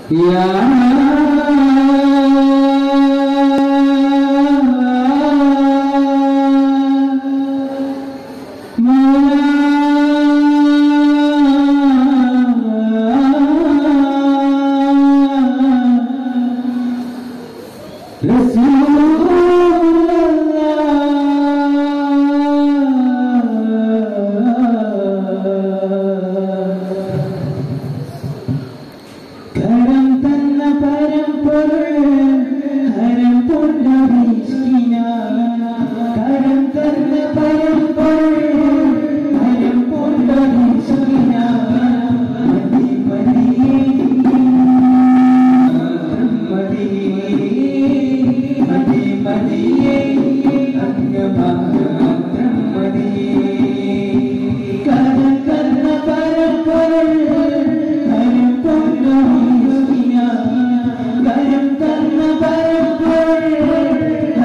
കരം തന്ന പരമ്പൊരുൾ ഹരം കൊണ്ടീഷ്കിന കരം തന്ന പരമ്പൊരുൾ ഹരം കൊണ്ടീഷ്കിന മതി മതിയേ മതി മതി മതിയേ അങ്ങ് മാത്രം മതിയേ കരം തന്ന പരമ്പൊരുൾ ഹരം കൊണ്ടീഷ്കിന കരം തന്ന പരമ്പൊരുൾ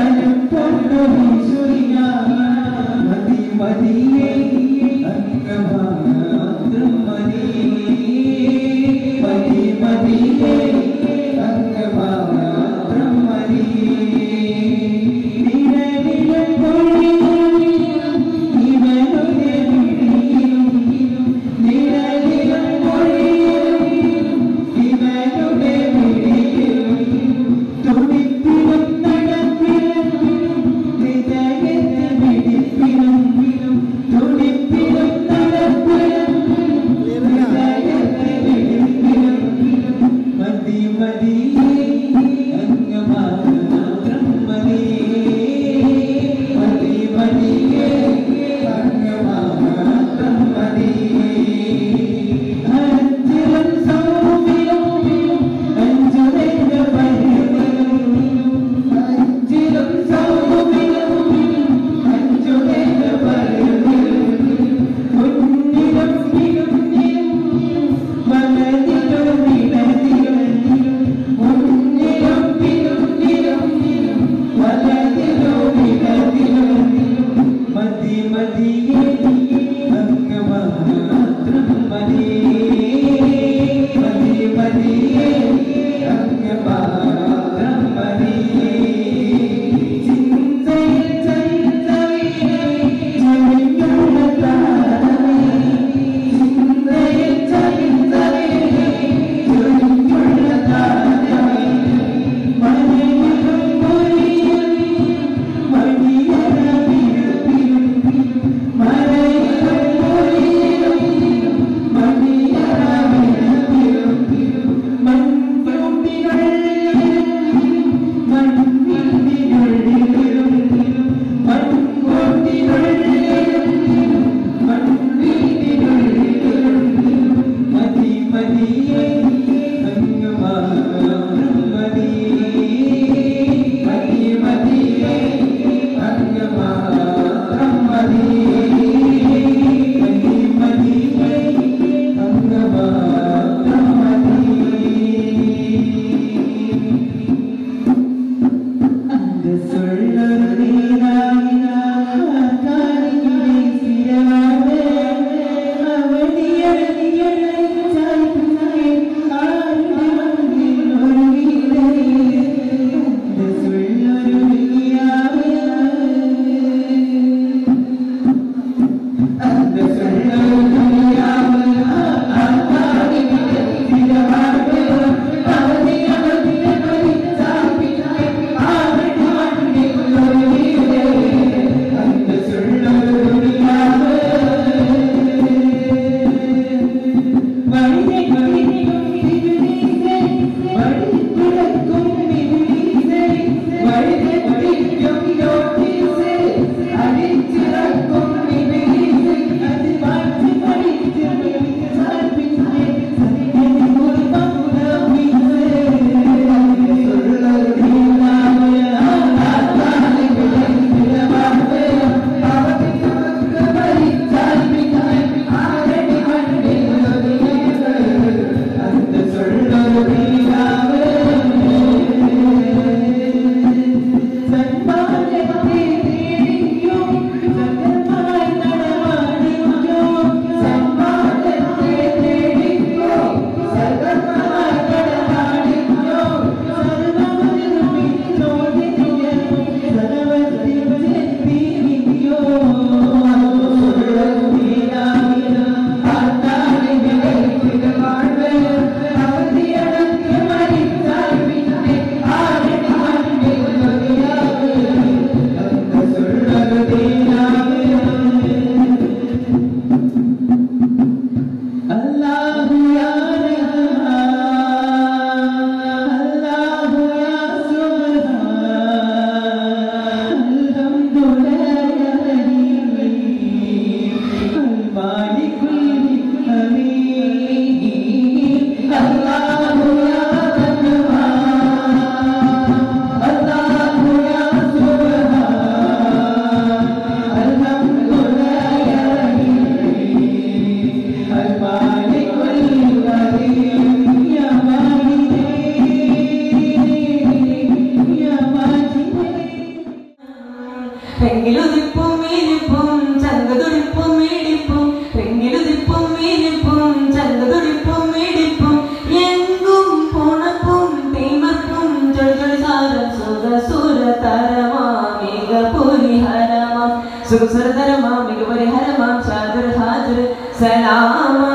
സുഖസുരതരമാം മികപരിഹരമാം ഷാദർ ഹാജർ സലാമാ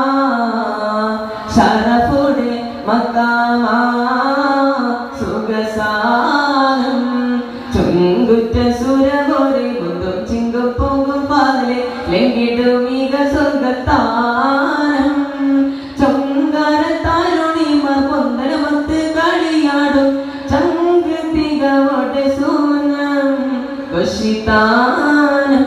ഷറഫുടെ മക്കാമാ സുഖസാനം ചുങ്കുറ്റ സുരകോരെ മുന്തും ചിങ്കും പൊങ്കും പാതലെ ലംഘിടും മിക സ്വർഗത്താനം ചൊങ്കാരത്താരുണിമാർ പൊന്തനമത്ത് കളിയാടും ചങ്ക് തികവോടെ സൂനം വശിതാനം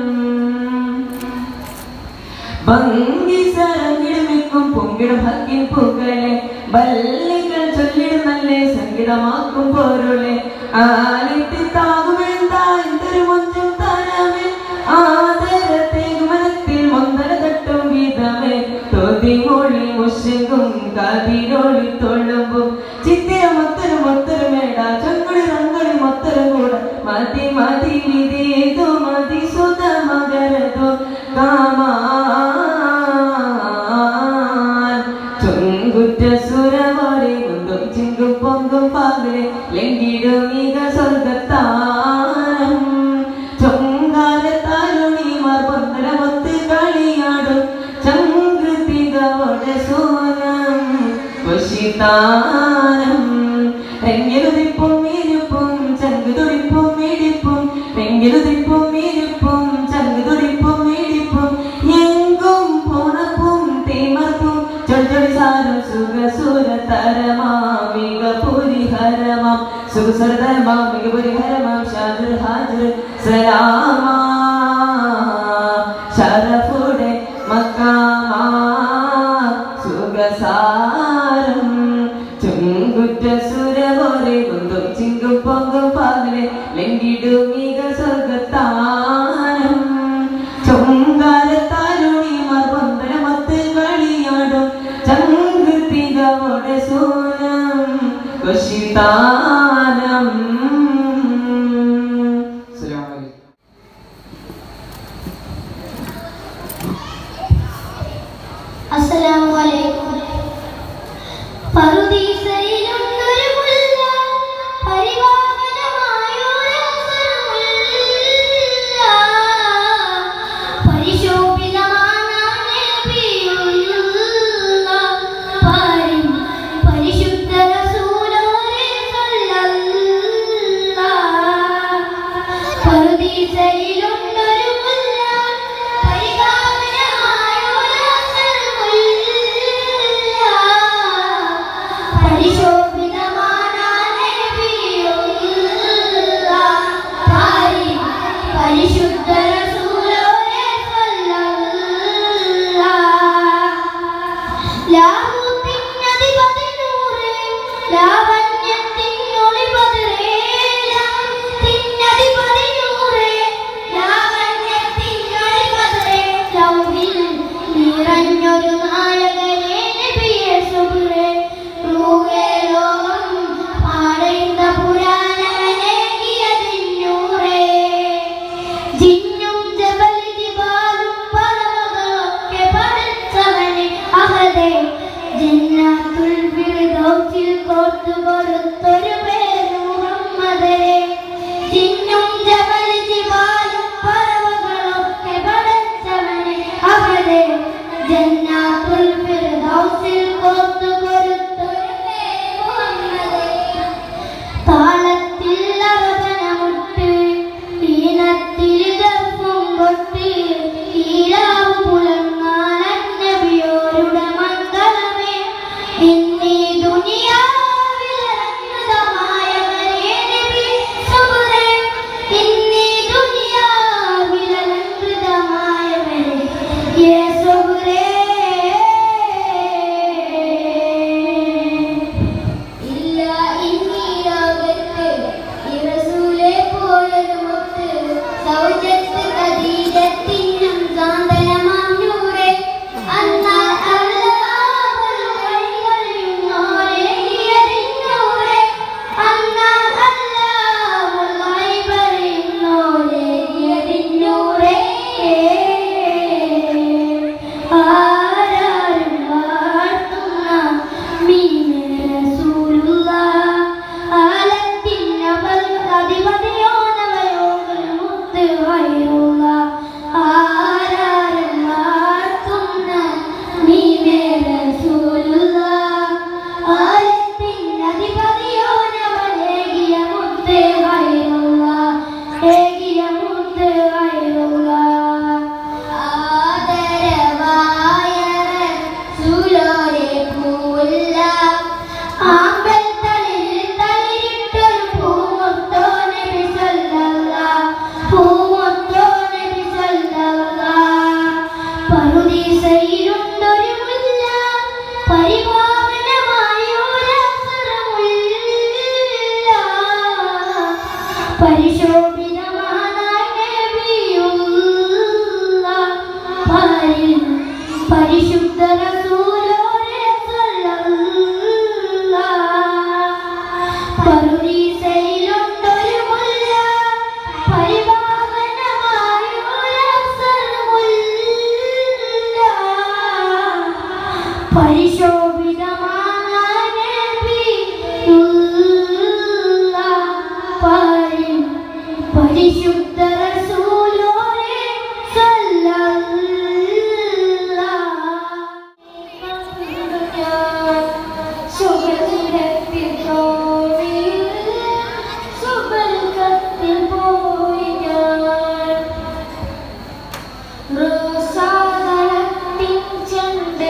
ഭംഗി സരങ്ങിടുമിക്കും പൊങ്കിടും ഭംഗി പൂക്കളെ ബല്ലികൾ ചൊല്ലിടും നല്ല സംഗീതമാക്കും പൊരുളെ ആലിത്തി താകുമെന്താ എന്തൊരു മൊഞ്ചും തരമേ ആദരത്തേക്ക് മനത്തിൽ മൊന്തര തട്ടും വിധമേ തൊതി മൊഴി മുശങ്കും കതിരൊളി തൊള്ളുമ്പും ചിത്തിര മൊത്തരും മൊത്തരും മേട ചങ്കുളി റങ്കളി മൊത്തരും കൂടെ മതി മതി വിധേതു മതി സുത മകരതു കാമാൻ ചൊങ്കുറ്റ സുരവരെ മുന്തും ചിങ്കും പൊങ്കും പാകലെ ലംഘിടും മിക സ്വർഗത്താനം ചൊങ്കാലത്താരുണിമാർ പന്തരമൊത്ത് കളിയാടും ചങ്കൃതികവോടെ സോനം വശിതാനം രംഗിലുതിപ്പും മീരുപ്പും ചങ്കുതുടിപ്പും മീടിപ്പും രംഗിലുതിപ്പും മീരുപ്പും ചങ്കുതുടിപ്പും മീടിപ്പും എങ്കും പോണപ്പും തീമർപ്പും ചൊൽച്ചൊടി സാരം സുഖ സുര തരമാമിക പുരിഹരമാം സുഖ സുരതരമാം മിക പുരിഹരമാം ഷാജർ ഹാജർ സലാമാ ഷറഫുടെ മക്കാമാ സുഖസാരം ചുങ്കുറ്റ സുരവോരെ കുന്തും ചിങ്കും പൊങ്കും പാകലെ ലംഘിടും മിക സ്വർഗത്താനം ചൊങ്കാലത്താരുണിമാർ പന്തരമത്ത് കളിയാടും ചങ്ക് തികവോടെ സൂനം വശിതാനം അസ്സലാമു അലൈക്കും അസ്സലാമു അലൈക്കും പറുദീസയിലുണ്ടൊരു മുല്ല പരിപാവനമായൊരു അസറുമുല്ല പരിശോഭിതമാണ് നബിയുള്ള പാരിൻ പരിശുദ്ധ റസൂലോരെ സല്ലല്ലാഹ് പറുദീസയിലുണ്ടൊരു മുല്ല പരിപാവനമായൊരു അസറുമുല്ല പരിശോഭിതമാണ് നബിയുള്ള പാരിൻ പരിശുദ്ധ റസൂലോരെ സല്ലല്ലാഹ് ലാഹൂത്തിനധിപതിനൂറ് ലാവണ്യത്തിനൊളിപതിരേ ലാഹൂത്തിനധിപതിനൂറ് ലാവണ്യത്തിനൊളിപതിരേ ലൗഹിൽ നിറഞ്ഞൊരു നായകനെ നബിയെ സുബ്രേ റൂഹേ ലോകം പാടേണ്ട പുരാണവനേകിയതിന്നൂറേ ജിന്നും ജബൽ ജിബാലും പർവ്വതമൊക്കെ പടച്ചവനെ അഹദേ ജന്നാത്തുൽ ഫിർദൗസിൽ കോർത്തു കൊടുത്തൊരു പേര് മുഹമ്മദേ ജിന്നും ജബൽ ജിബാലും പർവ്വതങ്ങളൊക്കെ പടച്ചവനെ അഹദേ ജന്നാത്തുൽ ഫിർദൗസിൽ കോർത്തു കൊടുത്തൊരു പേര് മുഹമ്മദേ താളത്തിൽ അറബനമുട്ട് ഈണത്തിൽ ദഫും കൊട്ട് ഈരാവ് പുലർന്നാൻ നബിയോരുടെ മംഗളമേ ഇന്നീ ദുനിയാവിൽ അത്ഭുതമായവരേ നബി സുബ്രേ ഇന്നീ പരിശുദ്ധ റസൂലോരെ സുബർക്കത്തിൽ പോയി ഞാൻ റോസാദളത്തിൻ ചുണ്ട്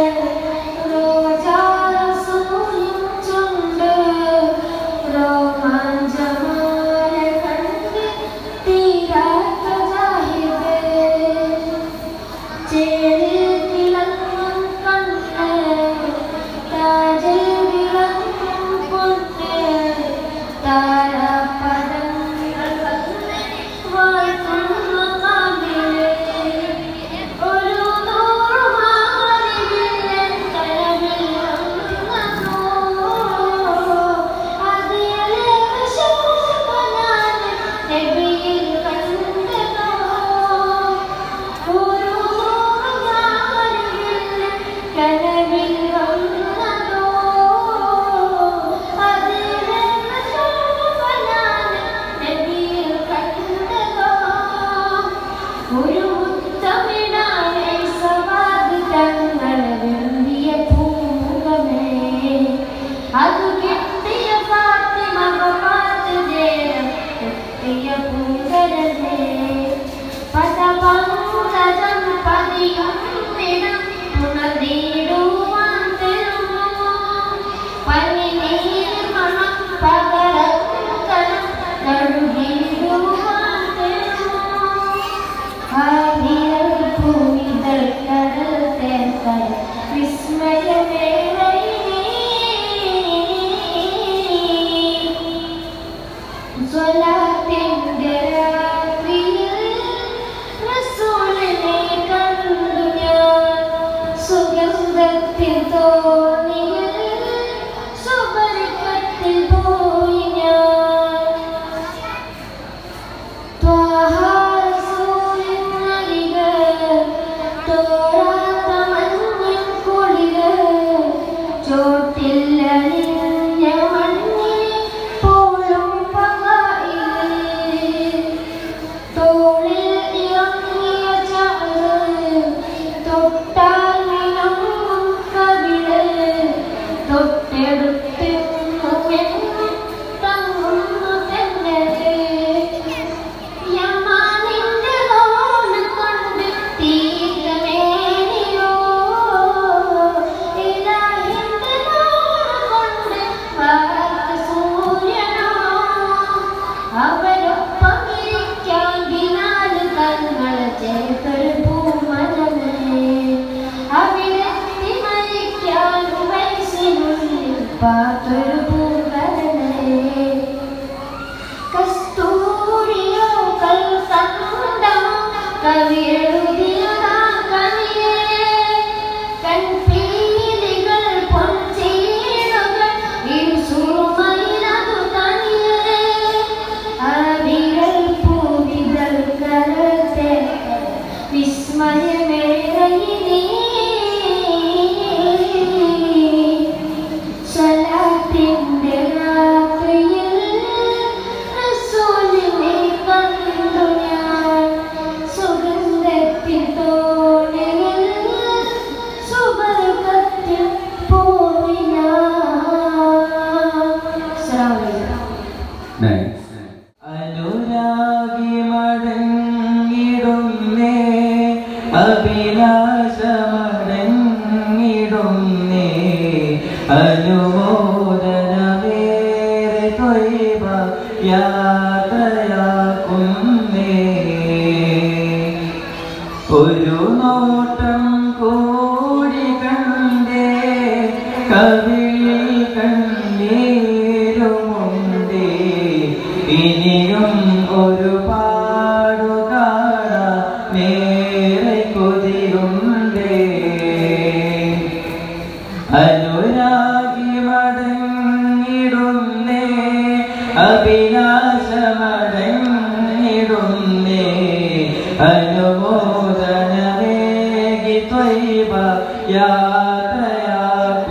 റോജാരസൂലിൻ ചുണ്ട് രോമാഞ്ചമാല കണ്ട് തീരാത്ത ജാഹിദ് ചേരിൽ തിളങ്ങും കണ്ണ് താജിൽ വിളങ്ങും പൊന്ന് താരാപദങ്ങൾ വന്ന് വാഴ്ത്തുന്ന കാവിലെ ഒരു നൂറ് മാറിവില്ലൻ കരവിൽ വന്നതോ അതിലേറെ ശോഭനാണ് നബിയിൽ കണ്ടതോ ഒരു നൂറ് മാറിവില്ലൻ കരവിൽ വന്നതോ അതിലേറെ ശോഭനാണ് നബിയിൽ കണ്ടതോ ഒരു മുത്തമിടാനെ സവാദ് തങ്ങൾ വെന്തിയ പൂമുഖമേ അത് കിട്ടിയ ഫാത്തിമ മമാത്ത് ജയം എത്തിയ പൂങ്കരമേ പദപങ്കജം പതിയും നിണം പുണർന്നിടുവാൻ തരുമോ പനിനീർ മണം പകരം കണം നടുകിടുവാൻ തരുമോ സുഗന്ധത്തിൽ തോന്നിയ സുബർക്കത്തിൽ പോയി ഞാൻ തൊട്ടെടുത്ത് തങ്ങുന്നു തന്നെ യമാനിന്റെ ലോണ് കൊണ്ട് തീരമേനിയോ ഇലാഹിന്റെ ലോണ് കൊണ്ട് വാർത്ത സൂര്യനോ അവരൊപ്പം ഇരിക്കാൻ ദിനാല് തങ്ങൾ ചേർത്തൊരു പൂമനമേ അവിടെത്തി മരിക്കാൻ വയസ്സിനുള്ളിൽ പാത്തൊരു പൂങ്കരനേ കസ്തൂരിയോ കൽക്കണ്ടമോ കവിയെഴുതിയതാ കവിയേ കൺപീലികൾ പൊൻചീളുകൾ ഇരുസുറുമയിലതു തനിയേ അവിരൽ പൂവിതൾ കരത്തെ വിസ്മയമേറയിനീ സ്വലാത്തിന്റെ രാത്രിയിൽ റസൂലിനെ കണ്ടു ഞാൻ സുഗന്ധത്തിൽ തോണിയിൽ സുബർക്കത്തിൽ പോയി ഞാൻ അസ്സലാമു അലൈക്കും അനുരാഗി മടങ്ങിടുന്നേ അഭിലാഷമടങ്ങിടുന്നേ അനുമോദനമേറെ തൊയ്വ യാത്രയാക്കുന്നേ ഒരു നോട്ടം കൂടി കണ്ടേ കവിളിൽ കണ്ണീരുമുണ്ടേ ഇനിയും ഒരുപാടു കാണാൻ നേരെ കൊതിയുണ്ടേ അനുരാഗി മടങ്ങിടുന്നേ അഭിലാഷമടങ്ങിടുന്നേ അനുമോദനമേകി ത്വൈവ യാത്രയാക്കുന്നേ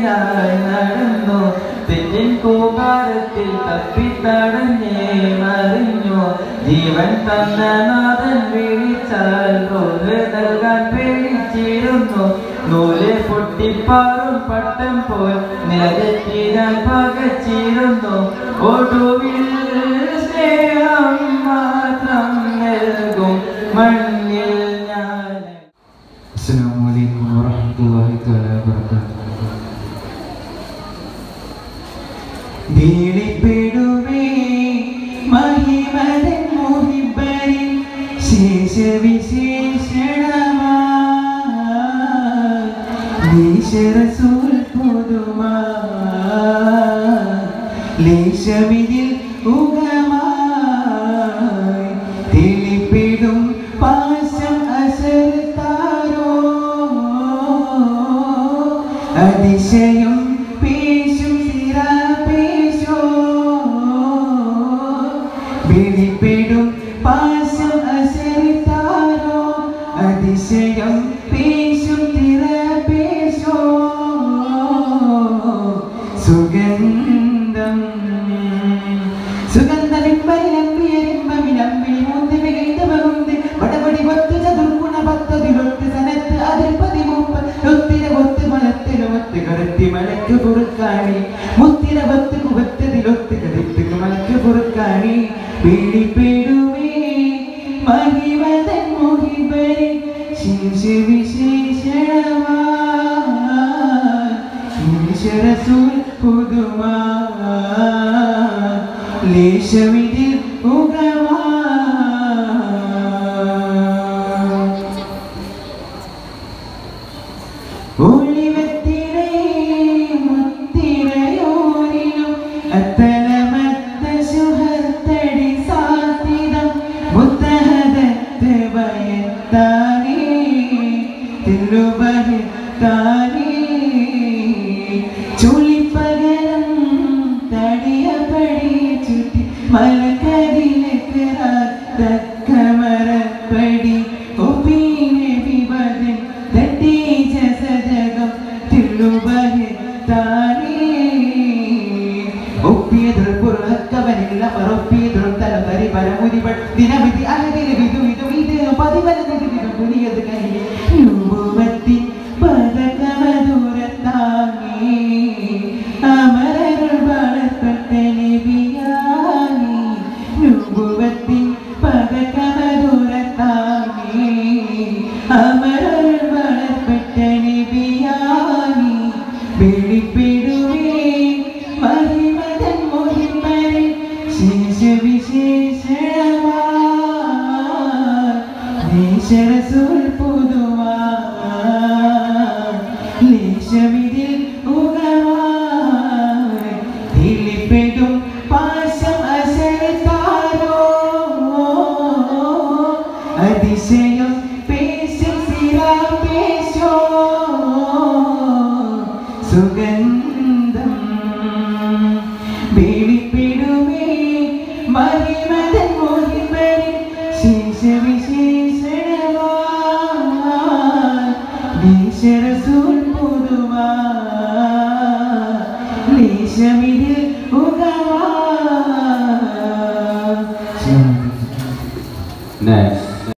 നേരായി നടന്നു തെറ്റിൻ കൂകാരത്തിൽ തപ്പിത്തടഞ്ഞേ മറിഞ്ഞു ജീവൻ തന്ന നാഥൻ വിളിച്ചാൽ നൂല് നൽകാൻ പേടിച്ചിരുന്നു നൂല് പൊട്ടിപ്പാറും പട്ടം പോൽ നിലതെറ്റി ഞാൻ പകച്ചിരുന്നു ഒടുവിൽ സ്നേഹം മാത്രം നൽകും മണ്ണിൽ ഞാൻ السلام عليكم ورحمة الله تعالى وبركاته വീളിപ്പെടുവേ മഹിമതൻ മുഹിബരിൻ ശേഷവിശേഷണമാ നീശരസൂൽ പുതുമാ ലേശമിതിൽ ഉഗമായി തെളിപ്പിടും പാശം അസരത്താരോ അതിശയം പേശും സിരാപേശോ വെളിപ്പെടും പാശം അസരത്താരോ അതിശയം പേശും തിരപേശോ സുഗന്ധം സുഗന്ധമിമ്പരിലമ്പിയരിമ്പമിലമ്പിളി മൂന്ന് മികൈതവകുന്ത് വടപടി പത്ത് ചതുർഗുണ പത്തതിലൊത്ത് സനത്ത് അതിൽ പതിമൂപ്പ് ഒത്തിര ഒത്ത് മലത്തിലൊത്ത് കറുത്തി മലക്ക് പുറക്കാണി മുത്തിര പത്ത് കുപത്തതിലൊത്ത് കറുത്ത് മലക്ക് പുറക്കാണി പീഡിപ്പെടുവേ മഹിമതൻ മുഹിബരി ശീർഷ വിശേഷണമാ ഈശ്വരസൂൽ പുതുമാ ലേശമിതിൽ ഉഗമാ ഒളിവത്തിരേ മുത്തിരയോരിലും അത്തലമത്ത ശുഹത്തടി സാധ്യതം മുത്തഹദത്ത് ഭയത്താനേ തിരുഭയത്താനേ ചുളിപ്പകരം തടിയപടി ചുറ്റി മലക്കരിലേക്ക് തക്കമരപ്പടി ഒപ്പീനെ വിവദൻ തട്ടി ജസജകം തിരുഭയത്താനേ ഒപ്പിയതൊരു പുറക്കവനില്ല പറൊപ്പിയതൊരു തലപരി പരമുതിപൾ ദിനമിതി അഴകിന് വിധു വിധു ഇത് പതിവലത് പുനിയത് കയ്യിൽ രൂപത്തി പതകമധുരത്താങ്ങി അമരരുൾ വളർപ്പെട്ട നബിയാനി രൂപത്തി പതകമധുരത്താങ്ങി അമരരുൾ വളർപ്പെട്ട നബിയാനി വെളിപ്പെടുവേ മഹിമതൻ മുഹിമരിൽ ശേഷവിശേഷണമാ നീശരസൂൽ പുതുമാ ലേശമിതിൽ ഉഗമായി തിളിപ്പെടും പാശം അശരത്താരോ അതിശയം പേശും സിരാപേശോ സുഗന്ധം വെളിപ്പെടുമേ മഹിമതൻ മോഹിമരിൽ ശേഷവിശേഷണമാ നീശരസൂൽ പുതുമാ ലേശമിതിൽ ഉഗമാ Next.